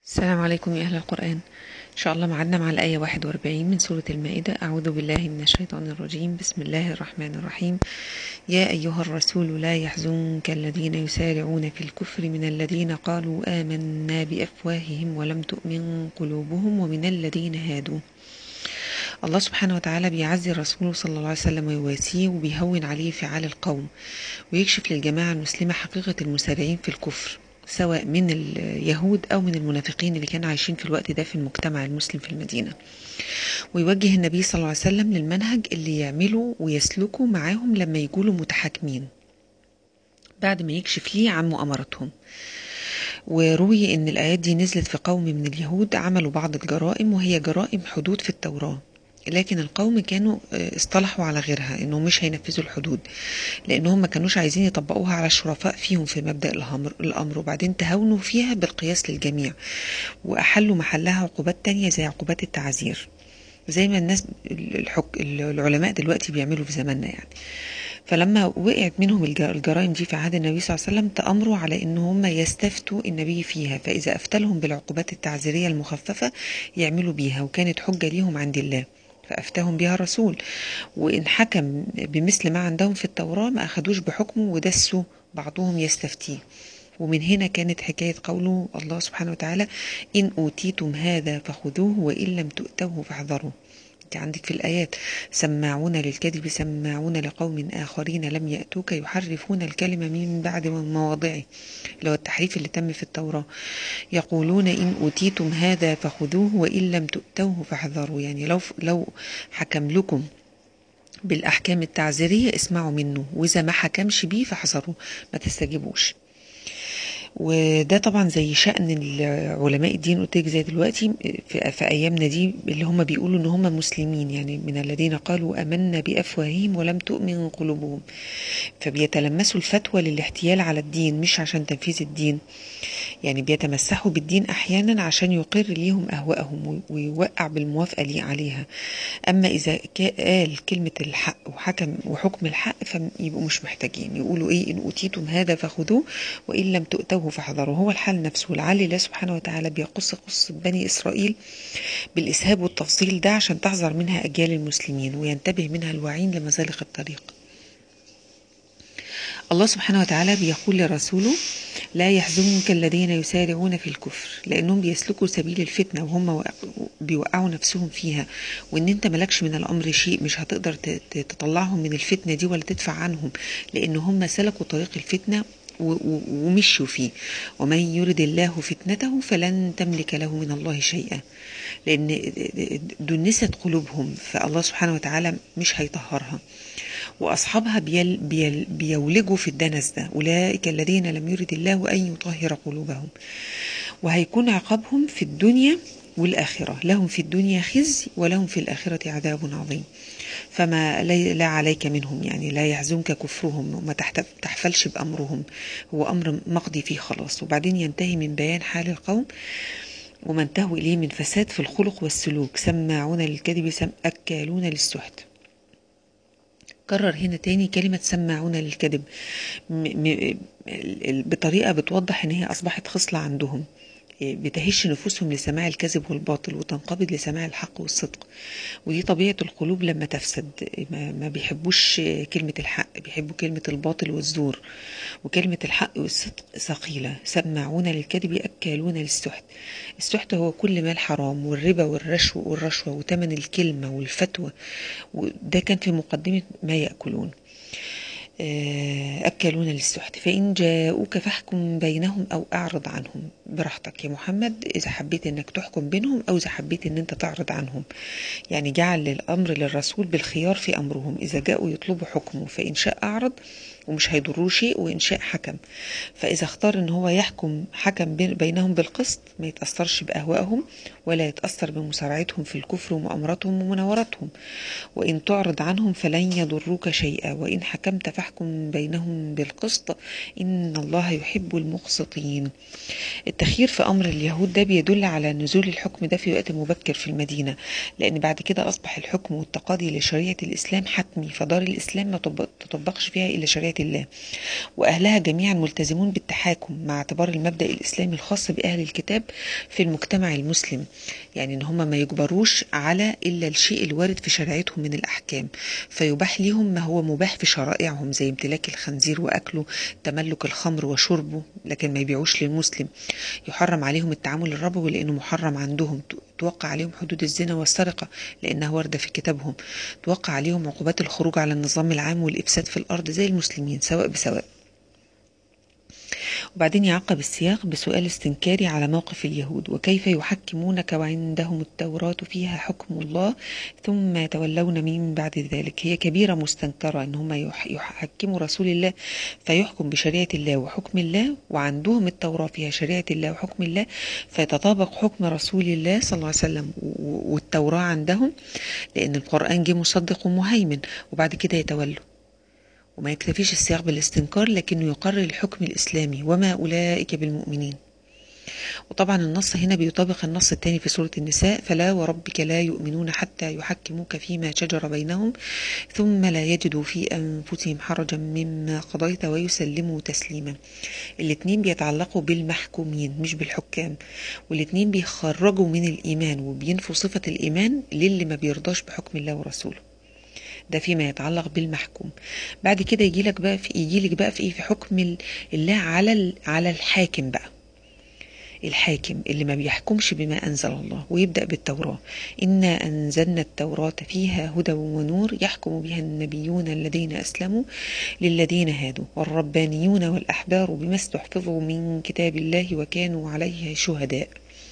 السلام عليكم يا أهل القرآن إن شاء الله معدنا مع الآية 41 من سورة المائدة أعوذ بالله من الشيطان الرجيم بسم الله الرحمن الرحيم يا أيها الرسول لا يحزنك الذين يسارعون في الكفر من الذين قالوا آمنا بأفواههم ولم تؤمن قلوبهم ومن الذين هادوا الله سبحانه وتعالى بيعزي رسوله صلى الله عليه وسلم ويواسيه وبيهون عليه فعال القوم ويكشف للجماعة المسلمة حقيقة المسارعين في الكفر سواء من اليهود أو من المنافقين اللي كانوا عايشين في الوقت ده في المجتمع المسلم في المدينة ويوجه النبي صلى الله عليه وسلم للمنهج اللي يعمله ويسلكه معاهم لما يقولوا متحاكمين بعد ما يكشف ليه عن مؤامرتهم وروي ان الايات دي نزلت في قوم من اليهود عملوا بعض الجرائم وهي جرائم حدود في التوراه لكن القوم كانوا اصطلحوا على غيرها انهم مش هينفذوا الحدود لانهم ما كانوش عايزين يطبقوها على الشرفاء فيهم في مبدا الامر الامر وبعدين تهاونوا فيها بالقياس للجميع واحلوا محلها عقوبات تانية زي عقوبات التعزير زي ما الناس الحك... العلماء دلوقتي بيعملوا في زماننا يعني فلما وقعت منهم الجرائم دي في عهد النبي صلى الله عليه وسلم تأمروا على ان هم يستفتوا النبي فيها فاذا افتلهم بالعقوبات التعزيريه المخففه يعملوا بيها وكانت حجه ليهم عند الله فأفتاهم بها الرسول وإن حكم بمثل ما عندهم في التوراة ما أخدوش بحكمه ودسوا بعضهم يستفتيه ومن هنا كانت حكاية قوله الله سبحانه وتعالى إن أوتيتم هذا فخذوه وإن لم تؤتوه فاحذروا انت عندك في الآيات سماعون للكذب سماعون لقوم آخرين لم يأتوك يحرفون الكلمة من بعد مواضعه اللي هو التحريف اللي تم في التوراة يقولون إن أوتيتم هذا فخذوه وإن لم تؤتوه فاحذروا يعني لو لو حكم لكم بالأحكام التعزيرية اسمعوا منه وإذا ما حكمش بيه فاحذروا ما تستجيبوش وده طبعا زي شأن علماء الدين قلت زي دلوقتي في, في أيامنا دي اللي هم بيقولوا إن هم مسلمين يعني من الذين قالوا آمنا بأفواههم ولم تؤمن قلوبهم فبيتلمسوا الفتوى للاحتيال على الدين مش عشان تنفيذ الدين يعني بيتمسحوا بالدين أحيانا عشان يقر ليهم أهواءهم ويوقع بالموافقة لي عليها أما إذا قال كلمة الحق وحكم وحكم الحق فيبقوا مش محتاجين يقولوا إيه إن أوتيتم هذا فخذوه وإن لم تؤتوه فاحذروا هو الحال نفسه لعل الله سبحانه وتعالى بيقص قصة بني إسرائيل بالإسهاب والتفصيل ده عشان تحذر منها أجيال المسلمين وينتبه منها الواعين لمزالق الطريق الله سبحانه وتعالى بيقول لرسوله لا يحزنك الذين يسارعون في الكفر لانهم بيسلكوا سبيل الفتنه وهم بيوقعوا نفسهم فيها وان انت مالكش من الامر شيء مش هتقدر تطلعهم من الفتنه دي ولا تدفع عنهم لان هم سلكوا طريق الفتنه ومشوا فيه ومن يرد الله فتنته فلن تملك له من الله شيئا لان دنست قلوبهم فالله سبحانه وتعالى مش هيطهرها واصحابها بيل بيل بيولجوا في الدنس ده اولئك الذين لم يرد الله ان يطهر قلوبهم وهيكون عقابهم في الدنيا والآخرة لهم في الدنيا خزي ولهم في الآخرة عذاب عظيم فما لا عليك منهم يعني لا يحزنك كفرهم وما تحفلش بأمرهم هو أمر مقضي فيه خلاص وبعدين ينتهي من بيان حال القوم وما انتهوا إليه من فساد في الخلق والسلوك سماعون للكذب سم أكالون للسحت كرر هنا تاني كلمة سماعون للكذب بطريقة بتوضح ان هي اصبحت خصلة عندهم بتهش نفوسهم لسماع الكذب والباطل وتنقبض لسماع الحق والصدق ودي طبيعة القلوب لما تفسد ما بيحبوش كلمة الحق بيحبوا كلمة الباطل والزور وكلمة الحق والصدق ثقيلة سماعون للكذب أكالون للسحت السحت هو كل مال حرام والربا والرشوة والرشوة وتمن الكلمة والفتوى وده كان في مقدمة ما يأكلون أكلون للسحت فإن جاءوك فاحكم بينهم أو أعرض عنهم براحتك يا محمد إذا حبيت إنك تحكم بينهم أو إذا حبيت إن أنت تعرض عنهم يعني جعل الأمر للرسول بالخيار في أمرهم إذا جاءوا يطلبوا حكمه فإن شاء أعرض ومش هيضروه شيء وإن شاء حكم فإذا اختار إن هو يحكم حكم بينهم بالقسط ما يتأثرش بأهوائهم ولا يتأثر بمسارعتهم في الكفر ومؤامرتهم ومناورتهم وإن تعرض عنهم فلن يضروك شيئا وإن حكمت فاحكم بينهم بالقسط إن الله يحب المقسطين التخيير في أمر اليهود ده بيدل على نزول الحكم ده في وقت مبكر في المدينة لأن بعد كده أصبح الحكم والتقاضي لشريعة الإسلام حتمي فدار الإسلام ما تطبقش فيها إلا شريعة الله وأهلها جميعا ملتزمون بالتحاكم مع اعتبار المبدأ الإسلامي الخاص بأهل الكتاب في المجتمع المسلم يعني إن هم ما يجبروش على إلا الشيء الوارد في شريعتهم من الأحكام فيباح لهم ما هو مباح في شرائعهم زي امتلاك الخنزير وأكله تملك الخمر وشربه لكن ما يبيعوش للمسلم يحرم عليهم التعامل الربوي لأنه محرم عندهم توقع عليهم حدود الزنا والسرقة لأنها واردة في كتابهم توقع عليهم عقوبات الخروج على النظام العام والإفساد في الأرض زي المسلمين سواء بسواء وبعدين يعقب السياق بسؤال استنكاري على موقف اليهود وكيف يحكمونك وعندهم التوراة فيها حكم الله ثم يتولون من بعد ذلك هي كبيرة مستنكرة ان هم يحكموا رسول الله فيحكم بشريعة الله وحكم الله وعندهم التوراة فيها شريعة الله وحكم الله فيتطابق حكم رسول الله صلى الله عليه وسلم والتوراة عندهم لأن القرآن جه مصدق ومهيمن وبعد كده يتولوا وما يكتفيش السياق بالاستنكار لكنه يقرر الحكم الإسلامي وما أولئك بالمؤمنين وطبعا النص هنا بيطابق النص الثاني في سورة النساء فلا وربك لا يؤمنون حتى يحكموك فيما شجر بينهم ثم لا يجدوا في أنفسهم حرجا مما قضيت ويسلموا تسليما الاثنين بيتعلقوا بالمحكومين مش بالحكام والاثنين بيخرجوا من الإيمان وبينفوا صفة الإيمان للي ما بيرضاش بحكم الله ورسوله ده فيما يتعلق بالمحكوم بعد كده يجي لك بقى في يجي لك بقى في ايه في حكم الله على على الحاكم بقى الحاكم اللي ما بيحكمش بما أنزل الله ويبدأ بالتوراة إنا أنزلنا التوراة فيها هدى ونور يحكم بها النبيون الذين أسلموا للذين هادوا والربانيون والأحبار بما استحفظوا من كتاب الله وكانوا عليه شهداء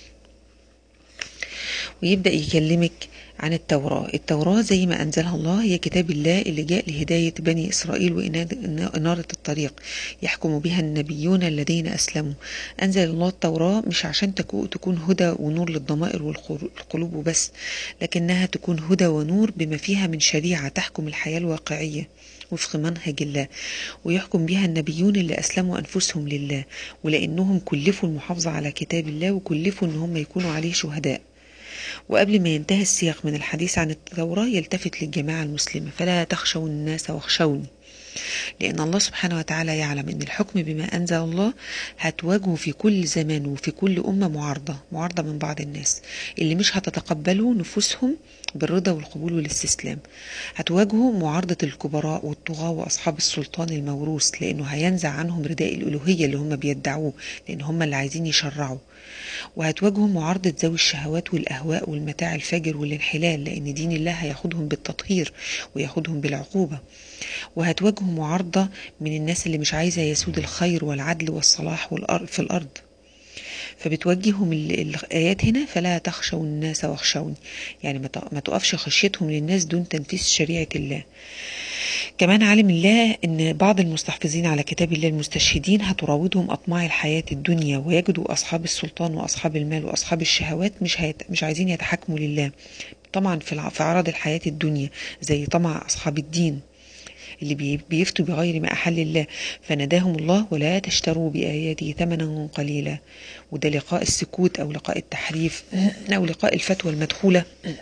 ويبدأ يكلمك عن التوراة التوراة زي ما أنزلها الله هي كتاب الله اللي جاء لهداية بني إسرائيل وإنارة الطريق يحكم بها النبيون الذين أسلموا أنزل الله التوراة مش عشان تكون هدى ونور للضمائر والقلوب وبس لكنها تكون هدى ونور بما فيها من شريعة تحكم الحياة الواقعية وفق منهج الله ويحكم بها النبيون اللي أسلموا أنفسهم لله ولأنهم كلفوا المحافظة على كتاب الله وكلفوا أن هم يكونوا عليه شهداء وقبل ما ينتهي السياق من الحديث عن التوراة يلتفت للجماعة المسلمة فلا تخشوا الناس واخشوني لأن الله سبحانه وتعالى يعلم أن الحكم بما أنزل الله هتواجهه في كل زمان وفي كل أمة معارضة معارضة من بعض الناس اللي مش هتتقبله نفوسهم بالرضا والقبول والاستسلام هتواجهوا معارضة الكبراء والطغاة وأصحاب السلطان الموروث لأنه هينزع عنهم رداء الألوهية اللي هم بيدعوه لأن هم اللي عايزين يشرعوا وهتواجهوا معارضة ذوي الشهوات والأهواء والمتاع الفجر والانحلال لأن دين الله هياخدهم بالتطهير وياخدهم بالعقوبة وهتواجهوا معارضة من الناس اللي مش عايزة يسود الخير والعدل والصلاح في الأرض فبتوجههم الآيات هنا فلا تخشوا الناس واخشوني يعني ما تقفش خشيتهم للناس دون تنفيذ شريعة الله كمان علم الله ان بعض المستحفظين على كتاب الله المستشهدين هتراودهم اطماع الحياه الدنيا ويجدوا اصحاب السلطان واصحاب المال واصحاب الشهوات مش هيت... مش عايزين يتحكموا لله طبعا في في عرض الحياه الدنيا زي طمع اصحاب الدين اللي بيفتوا بغير ما أحل الله فناداهم الله ولا تشتروا بآياتي ثمنا قليلا وده لقاء السكوت أو لقاء التحريف أو لقاء الفتوى المدخولة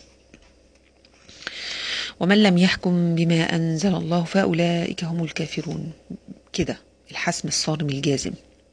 ومن لم يحكم بما أنزل الله فأولئك هم الكافرون كده الحسم الصارم الجازم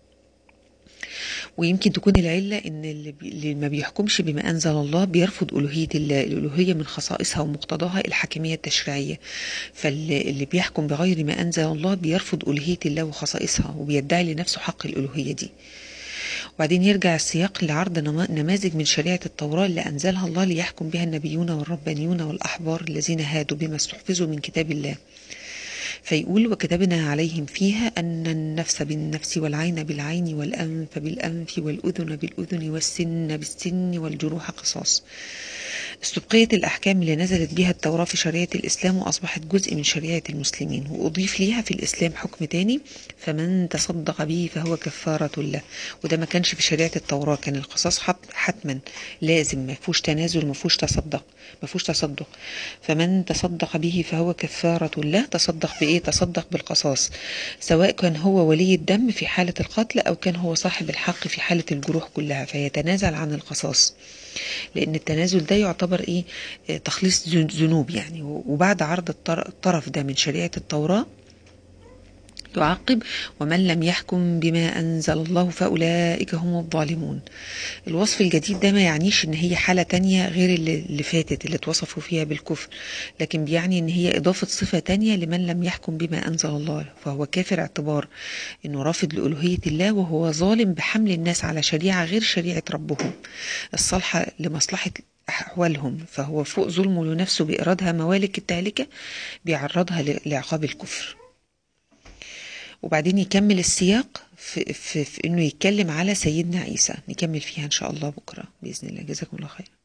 ويمكن تكون العلة ان اللي ما بيحكمش بما انزل الله بيرفض الوهية الله الالوهية من خصائصها ومقتضاها الحاكمية التشريعية فاللي بيحكم بغير ما انزل الله بيرفض الوهية الله وخصائصها وبيدعي لنفسه حق الالوهية دي وبعدين يرجع السياق لعرض نماذج من شريعة التوراة اللي أنزلها الله ليحكم بها النبيون والربانيون والأحبار الذين هادوا بما استحفظوا من كتاب الله فيقول وكتبنا عليهم فيها أن النفس بالنفس والعين بالعين والأنف بالأنف والأذن بالأذن والسن بالسن والجروح قصاص استبقيت الأحكام اللي نزلت بها التوراة في شريعة الإسلام وأصبحت جزء من شريعة المسلمين وأضيف ليها في الإسلام حكم تاني فمن تصدق به فهو كفارة له وده ما كانش في شريعة التوراة كان القصاص حتما لازم ما فيهوش تنازل ما فيهوش تصدق ما فيهوش تصدق فمن تصدق به فهو كفارة له تصدق بإيه تصدق بالقصاص سواء كان هو ولي الدم في حالة القتل أو كان هو صاحب الحق في حالة الجروح كلها فيتنازل عن القصاص لأن التنازل ده يعتبر إيه تخليص ذنوب يعني وبعد عرض الطرف ده من شريعة التوراة يعقب ومن لم يحكم بما أنزل الله فأولئك هم الظالمون الوصف الجديد ده ما يعنيش ان هي حالة تانية غير اللي, اللي فاتت اللي اتوصفوا فيها بالكفر لكن بيعني ان هي اضافة صفة تانية لمن لم يحكم بما انزل الله فهو كافر اعتبار انه رافض لألوهية الله وهو ظالم بحمل الناس على شريعة غير شريعة ربهم الصالحة لمصلحة أحوالهم فهو فوق ظلمه لنفسه بإرادها موالك التهلكة بيعرضها لعقاب الكفر وبعدين يكمل السياق في, في, في انه يتكلم على سيدنا عيسى نكمل فيها ان شاء الله بكره باذن الله جزاكم الله خير